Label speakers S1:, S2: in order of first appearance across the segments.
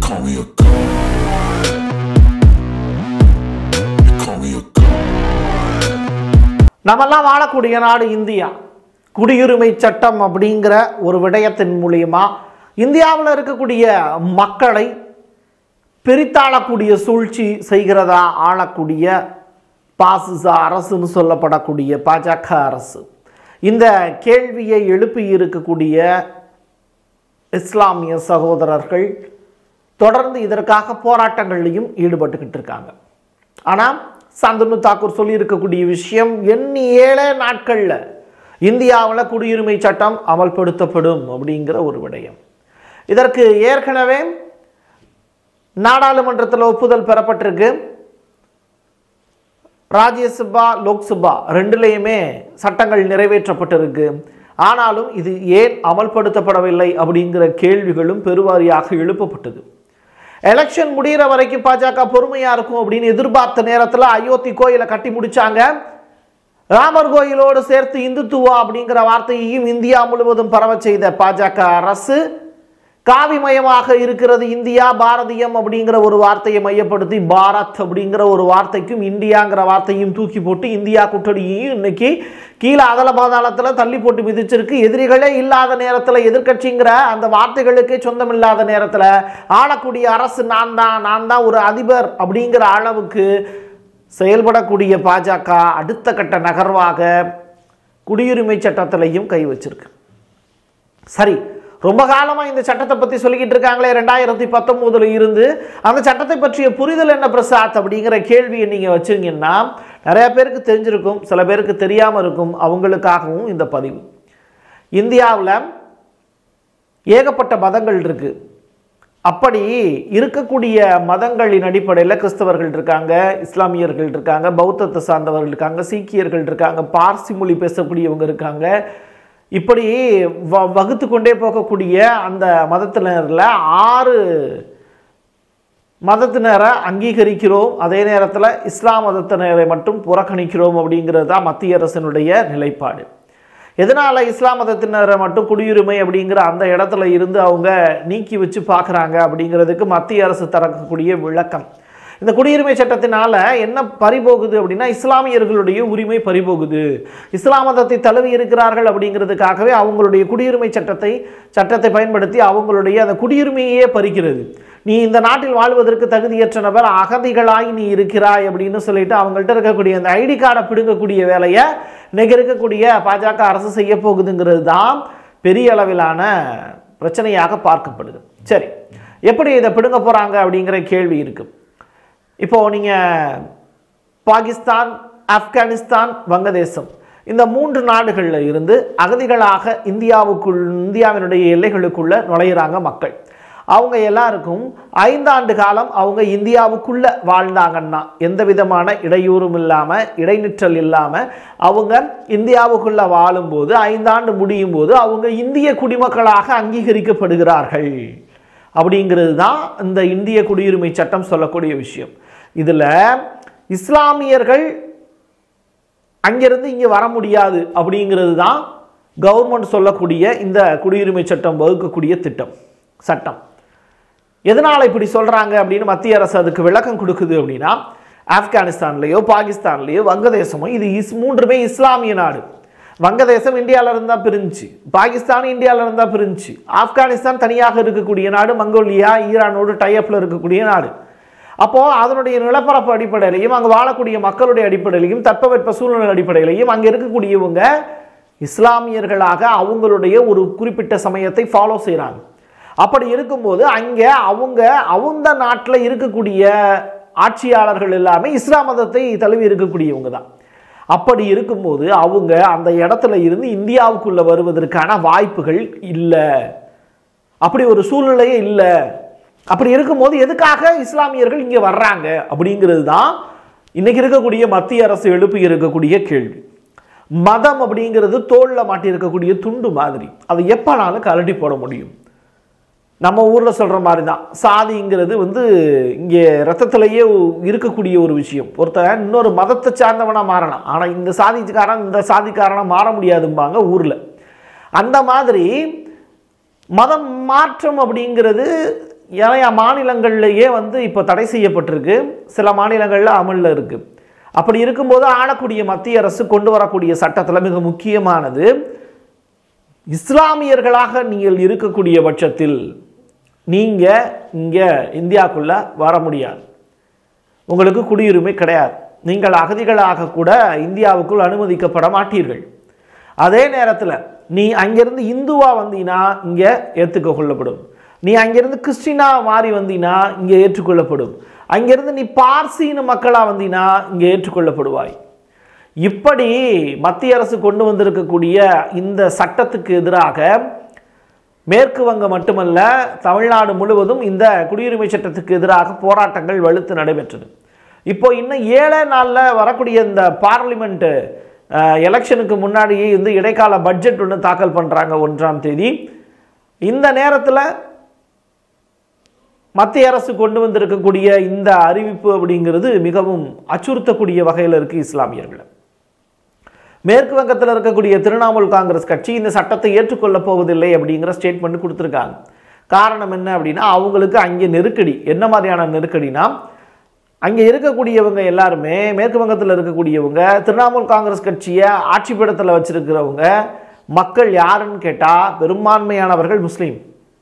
S1: call me a god. You call me a god.
S2: நம்மெல்லாம் வாழக்கூடிய நாடு இந்தியா குடியுரிமை சட்டம் அப்படிங்கிற ஒரு விடயத்தின் மூலியமா இந்தியாவில் இருக்கக்கூடிய மக்களை பிரித்தாளக்கூடிய சூழ்ச்சி செய்கிறதா ஆளக்கூடிய பாசிச அரசுன்னு சொல்லப்படக்கூடிய பாஜக அரசு இந்த கேள்வியை எழுப்பி இருக்கக்கூடிய இஸ்லாமிய சகோதரர்கள் தொடர்ந்து இதற்காக போராட்டங்கள்லையும் ஈடுபட்டுக்கிட்டு இருக்காங்க ஆனால் சந்தனு தாக்கூர் சொல்லியிருக்கக்கூடிய விஷயம் எண்ணி ஏழே நாட்களில் இந்தியாவில் குடியுரிமை சட்டம் அமல்படுத்தப்படும் அப்படிங்கிற ஒரு விடயம் இதற்கு ஏற்கனவே நாடாளுமன்றத்தில் ஒப்புதல் பெறப்பட்டிருக்கு ராஜ்யசபா லோக்சபா ரெண்டுலேயுமே சட்டங்கள் நிறைவேற்றப்பட்டிருக்கு ஆனாலும் இது ஏன் அமல்படுத்தப்படவில்லை அப்படிங்கிற கேள்விகளும் பெருவாரியாக எழுப்பப்பட்டது எலெக்ஷன் முடிகிற வரைக்கும் பாஜக பொறுமையா இருக்கும் அப்படின்னு எதிர்பார்த்த நேரத்தில் அயோத்தி கோயிலை கட்டி முடிச்சாங்க ராமர் கோயிலோடு சேர்த்து இந்துத்துவா அப்படிங்கிற வார்த்தையையும் இந்தியா முழுவதும் பரவச் செய்த பாஜக அரசு காவிமயமாக இருக்கிறது இந்தியா பாரதியம் அப்படிங்கிற ஒரு வார்த்தையை மையப்படுத்தி பாரத் அப்படிங்கிற ஒரு வார்த்தைக்கும் இந்தியாங்கிற வார்த்தையும் தூக்கி போட்டு இந்தியா கூட்டணியையும் இன்னைக்கு கீழே அதல பாதாளத்தில் தள்ளி போட்டு மிதிச்சிருக்கு எதிரிகளே இல்லாத நேரத்தில் எதிர்க்கட்சிங்கிற அந்த வார்த்தைகளுக்கே சொந்தம் இல்லாத நேரத்தில் ஆளக்கூடிய அரசு நான் தான் நான் தான் ஒரு அதிபர் அப்படிங்கிற அளவுக்கு செயல்படக்கூடிய பாஜக அடுத்த கட்ட நகர்வாக குடியுரிமை சட்டத்திலையும் கை வச்சிருக்கு சரி ரொம்ப காலமாக இந்த சட்டத்தை பற்றி சொல்லிக்கிட்டு இருக்காங்களே ரெண்டாயிரத்தி பத்தொம்போதுல இருந்து அந்த சட்டத்தை பற்றிய புரிதல் என்ன பிரசாத் அப்படிங்கிற கேள்வியை நீங்கள் வச்சுருங்கன்னா நிறைய பேருக்கு தெரிஞ்சிருக்கும் சில பேருக்கு தெரியாமல் இருக்கும் அவங்களுக்காகவும் இந்த பதிவு இந்தியாவில் ஏகப்பட்ட மதங்கள் இருக்கு அப்படி இருக்கக்கூடிய மதங்களின் அடிப்படையில் கிறிஸ்தவர்கள் இருக்காங்க இஸ்லாமியர்கள் இருக்காங்க பௌத்தத்தை சார்ந்தவர்கள் இருக்காங்க சீக்கியர்கள் இருக்காங்க பார்சி மொழி பேசக்கூடியவங்க இருக்காங்க இப்படி வ வகுத்து கொண்டே போகக்கூடிய அந்த மதத்தினரில் ஆறு மதத்தினரை அங்கீகரிக்கிறோம் அதே நேரத்தில் இஸ்லாம் மதத்தினரை மட்டும் புறக்கணிக்கிறோம் அப்படிங்கிறது தான் மத்திய அரசினுடைய நிலைப்பாடு எதனால் இஸ்லாம் மதத்தினரை மட்டும் குடியுரிமை அப்படிங்கிற அந்த இடத்துல இருந்து அவங்க நீக்கி வச்சு பார்க்குறாங்க அப்படிங்கிறதுக்கு மத்திய அரசு தரக்கூடிய விளக்கம் இந்த குடியுரிமை சட்டத்தினால என்ன பறிபோகுது அப்படின்னா இஸ்லாமியர்களுடைய உரிமை பறிபோகுது இஸ்லாம் மதத்தை தழுவி இருக்கிறார்கள் அப்படிங்கிறதுக்காகவே அவங்களுடைய குடியுரிமை சட்டத்தை சட்டத்தை பயன்படுத்தி அவங்களுடைய அந்த குடியுரிமையே பறிக்கிறது நீ இந்த நாட்டில் வாழ்வதற்கு தகுதியற்ற நபர் அகதிகளாய் நீ இருக்கிறாய் அப்படின்னு சொல்லிட்டு அவங்கள்ட்ட இருக்கக்கூடிய அந்த ஐடி கார்டை பிடுங்கக்கூடிய வேலையை இன்னைக்கு இருக்கக்கூடிய பாஜக அரசு செய்ய போகுதுங்கிறது தான் பெரிய அளவிலான பிரச்சனையாக பார்க்கப்படுது சரி எப்படி இதை பிடுங்க போகிறாங்க அப்படிங்கிற கேள்வி இருக்குது இப்போது நீங்கள் பாகிஸ்தான் ஆப்கானிஸ்தான் வங்கதேசம் இந்த மூன்று நாடுகளில் இருந்து அகதிகளாக இந்தியாவுக்குள் இந்தியாவினுடைய எல்லைகளுக்குள்ள நுழையிறாங்க மக்கள் அவங்க எல்லாருக்கும் ஐந்தாண்டு காலம் அவங்க இந்தியாவுக்குள்ள வாழ்ந்தாங்கன்னா எந்த விதமான இடையூறும் இல்லாமல் இடைநிற்றல் இல்லாமல் அவங்க இந்தியாவுக்குள்ள வாழும்போது ஐந்தாண்டு முடியும் போது அவங்க இந்திய குடிமக்களாக அங்கீகரிக்கப்படுகிறார்கள் அப்படிங்கிறது தான் இந்த இந்திய குடியுரிமை சட்டம் சொல்லக்கூடிய விஷயம் இதில் இஸ்லாமியர்கள் அங்கிருந்து இங்கே வர முடியாது அப்படிங்கிறது தான் கவர்மெண்ட் சொல்லக்கூடிய இந்த குடியுரிமை சட்டம் வகுக்கக்கூடிய திட்டம் சட்டம் எதனால் இப்படி சொல்கிறாங்க அப்படின்னு மத்திய அரசு அதுக்கு விளக்கம் கொடுக்குது அப்படின்னா ஆப்கானிஸ்தான்லேயோ பாகிஸ்தான்லேயோ வங்கதேசமோ இது இஸ் மூன்றுமே இஸ்லாமிய நாடு வங்கதேசம் இந்தியாவில் இருந்தால் பிரிஞ்சு பாகிஸ்தான் இந்தியாவில் இருந்தால் பிரிஞ்சு ஆப்கானிஸ்தான் தனியாக இருக்கக்கூடிய நாடு மங்கோலியா ஈரானோடு டைஅப்பில் இருக்கக்கூடிய நாடு அப்போது அதனுடைய நிலப்பரப்பு அடிப்படையிலையும் அங்கே வாழக்கூடிய மக்களுடைய அடிப்படையிலையும் தட்பவெட்ப சூழ்நிலை அடிப்படையிலையும் அங்கே இருக்கக்கூடியவங்க இஸ்லாமியர்களாக அவங்களுடைய ஒரு குறிப்பிட்ட சமயத்தை ஃபாலோ செய்கிறாங்க அப்படி இருக்கும்போது அங்கே அவங்க அவங்க நாட்டில் இருக்கக்கூடிய ஆட்சியாளர்கள் எல்லாமே இஸ்லாம் மதத்தை தழுவி இருக்கக்கூடியவங்க தான் அப்படி இருக்கும்போது அவங்க அந்த இடத்துல இருந்து இந்தியாவுக்குள்ள வருவதற்கான வாய்ப்புகள் இல்லை அப்படி ஒரு சூழ்நிலையே இல்லை அப்படி இருக்கும்போது எதுக்காக இஸ்லாமியர்கள் இங்கே வர்றாங்க அப்படிங்கிறது தான் இன்னைக்கு இருக்கக்கூடிய மத்திய அரசு எழுப்பி இருக்கக்கூடிய கேள்வி மதம் அப்படிங்கிறது தோளில் மாட்டியிருக்கக்கூடிய துண்டு மாதிரி அதை எப்போனாலும் கலட்டி போட முடியும் நம்ம ஊரில் சொல்கிற மாதிரி தான் சாதிங்கிறது வந்து இங்கே ரத்தத்திலேயே இருக்கக்கூடிய ஒரு விஷயம் ஒருத்தன் இன்னொரு மதத்தை சார்ந்தவனாக மாறலாம் ஆனால் இந்த சாதிக்காரன் இந்த சாதிக்காரனாக மாற முடியாதும்பாங்க ஊரில் அந்த மாதிரி மதம் மாற்றம் அப்படிங்கிறது நிறைய மாநிலங்கள்லேயே வந்து இப்போ தடை செய்யப்பட்டிருக்கு சில மாநிலங்களில் அமலில் இருக்குது அப்படி இருக்கும்போது ஆளக்கூடிய மத்திய அரசு கொண்டு வரக்கூடிய சட்டத்தில் மிக முக்கியமானது இஸ்லாமியர்களாக நீங்கள் இருக்கக்கூடிய பட்சத்தில் நீங்கள் இங்கே இந்தியாவுக்குள்ளே வர முடியாது உங்களுக்கு குடியுரிமை கிடையாது நீங்கள் அகதிகளாக கூட இந்தியாவுக்குள் அனுமதிக்கப்பட மாட்டீர்கள் அதே நேரத்தில் நீ அங்கிருந்து இந்துவா வந்தீங்கன்னா இங்கே ஏற்றுக்க கொள்ளப்படும் நீ அங்கிருந்து கிறிஸ்டினா மாறி வந்தீங்கன்னா இங்கே ஏற்றுக்கொள்ளப்படும் அங்கிருந்து நீ பார்சீன மக்களாக வந்தீங்கன்னா இங்கே ஏற்றுக்கொள்ளப்படுவாய் இப்படி மத்திய அரசு கொண்டு வந்திருக்கக்கூடிய இந்த சட்டத்துக்கு எதிராக மேற்கு வங்கம் மட்டுமல்ல தமிழ்நாடு முழுவதும் இந்த குடியுரிமை சட்டத்துக்கு எதிராக போராட்டங்கள் வலுத்து நடைபெற்றது இப்போ இன்னும் ஏழே நாளில் வரக்கூடிய இந்த பார்லிமெண்ட் எலெக்ஷனுக்கு முன்னாடியே வந்து இடைக்கால பட்ஜெட் ஒன்று தாக்கல் பண்ணுறாங்க ஒன்றாம் தேதி இந்த நேரத்தில் மத்திய அரசு கொண்டு வந்திருக்கக்கூடிய இந்த அறிவிப்பு அப்படிங்கிறது மிகவும் அச்சுறுத்தக்கூடிய வகையில் இருக்குது இஸ்லாமியர்களை மேற்கு வங்கத்தில் இருக்கக்கூடிய திரிணாமுல் காங்கிரஸ் கட்சி இந்த சட்டத்தை ஏற்றுக்கொள்ளப் போவதில்லை அப்படிங்கிற ஸ்டேட்மெண்ட் கொடுத்துருக்காங்க காரணம் என்ன அப்படின்னா அவங்களுக்கு அங்கே நெருக்கடி என்ன மாதிரியான நெருக்கடினா அங்கே இருக்கக்கூடியவங்க எல்லாருமே மேற்கு வங்கத்தில் இருக்கக்கூடியவங்க திரிணாமுல் காங்கிரஸ் கட்சியை ஆட்சி பீடத்தில் வச்சிருக்கிறவங்க மக்கள் யாருன்னு கேட்டால் பெரும்பான்மையானவர்கள் முஸ்லீம்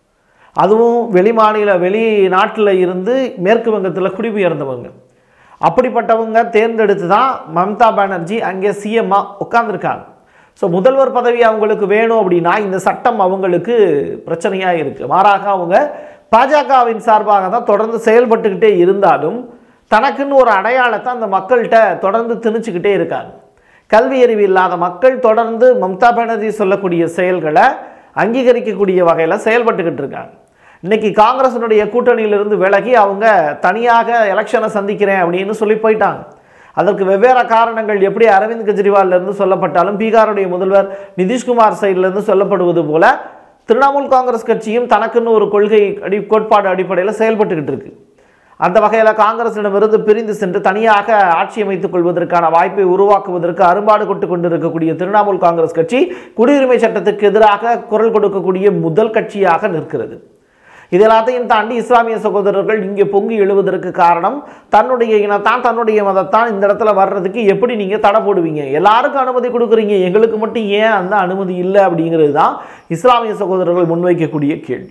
S2: அதுவும் வெளிமாநில வெளிநாட்டில் இருந்து மேற்கு வங்கத்தில் குடிபெயர்ந்தவங்க அப்படிப்பட்டவங்க தேர்ந்தெடுத்து தான் மம்தா பானர்ஜி அங்கே சிஎம்மாக உட்காந்துருக்காங்க ஸோ முதல்வர் பதவி அவங்களுக்கு வேணும் அப்படின்னா இந்த சட்டம் அவங்களுக்கு பிரச்சனையாக இருக்குது மாறாக அவங்க பாஜகவின் சார்பாக தான் தொடர்ந்து செயல்பட்டுக்கிட்டே இருந்தாலும் தனக்குன்னு ஒரு அடையாளத்தை அந்த மக்கள்கிட்ட தொடர்ந்து திணிச்சுக்கிட்டே இருக்காங்க கல்வி அறிவு இல்லாத மக்கள் தொடர்ந்து மம்தா பானர்ஜி சொல்லக்கூடிய செயல்களை அங்கீகரிக்கக்கூடிய வகையில் செயல்பட்டுக்கிட்டு இருக்காங்க இன்னைக்கு காங்கிரஸினுடைய கூட்டணியிலிருந்து விலகி அவங்க தனியாக எலெக்ஷனை சந்திக்கிறேன் அப்படின்னு சொல்லி போயிட்டாங்க அதற்கு வெவ்வேறு காரணங்கள் எப்படி அரவிந்த் கெஜ்ரிவால்ல இருந்து சொல்லப்பட்டாலும் பீகாருடைய முதல்வர் நிதிஷ்குமார் சைட்லேருந்து சொல்லப்படுவது போல திரிணாமுல் காங்கிரஸ் கட்சியும் தனக்குன்னு ஒரு கொள்கை அடி கோட்பாடு அடிப்படையில் செயல்பட்டுக்கிட்டு இருக்கு அந்த வகையில் காங்கிரசிடமிருந்து பிரிந்து சென்று தனியாக ஆட்சி அமைத்துக் கொள்வதற்கான வாய்ப்பை உருவாக்குவதற்கு அரும்பாடு கொண்டு கொண்டிருக்கக்கூடிய திரிணாமுல் காங்கிரஸ் கட்சி குடியுரிமை சட்டத்துக்கு எதிராக குரல் கொடுக்கக்கூடிய முதல் கட்சியாக நிற்கிறது இது எல்லாத்தையும் தாண்டி இஸ்லாமிய சகோதரர்கள் இங்கே பொங்கி எழுவதற்கு காரணம் தன்னுடைய இனத்தான் தன்னுடைய மதத்தான் இந்த இடத்துல வர்றதுக்கு எப்படி நீங்கள் தடை போடுவீங்க எல்லாருக்கும் அனுமதி கொடுக்குறீங்க எங்களுக்கு மட்டும் ஏன் அந்த அனுமதி இல்லை அப்படிங்கிறது தான் இஸ்லாமிய சகோதரர்கள் முன்வைக்கக்கூடிய கேள்வி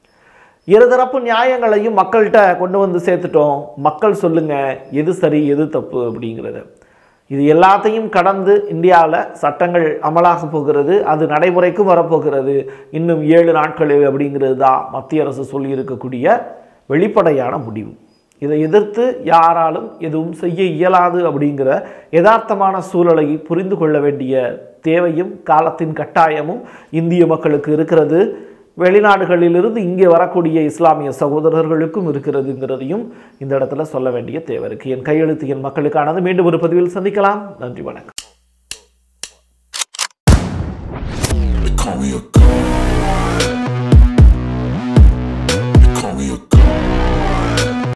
S2: இருதரப்பு நியாயங்களையும் மக்கள்கிட்ட கொண்டு வந்து சேர்த்துட்டோம் மக்கள் சொல்லுங்க எது சரி எது தப்பு அப்படிங்கிறத இது எல்லாத்தையும் கடந்து இந்தியாவில் சட்டங்கள் அமலாக போகிறது அது நடைமுறைக்கும் வரப்போகிறது இன்னும் ஏழு நாட்களில் அப்படிங்கிறது தான் மத்திய அரசு சொல்லியிருக்கக்கூடிய வெளிப்படையான முடிவு இதை எதிர்த்து யாராலும் எதுவும் செய்ய இயலாது அப்படிங்கிற யதார்த்தமான சூழலை புரிந்து கொள்ள வேண்டிய தேவையும் காலத்தின் கட்டாயமும் இந்திய மக்களுக்கு இருக்கிறது வெளிநாடுகளிலிருந்து இங்கே வரக்கூடிய இஸ்லாமிய சகோதரர்களுக்கும் இருக்கிறதுங்கிறதையும் இந்த இடத்துல சொல்ல வேண்டிய தேவை இருக்கு என் கையெழுத்து என் மக்களுக்கானது மீண்டும் ஒரு பதிவில் சந்திக்கலாம் நன்றி வணக்கம்
S1: They call me a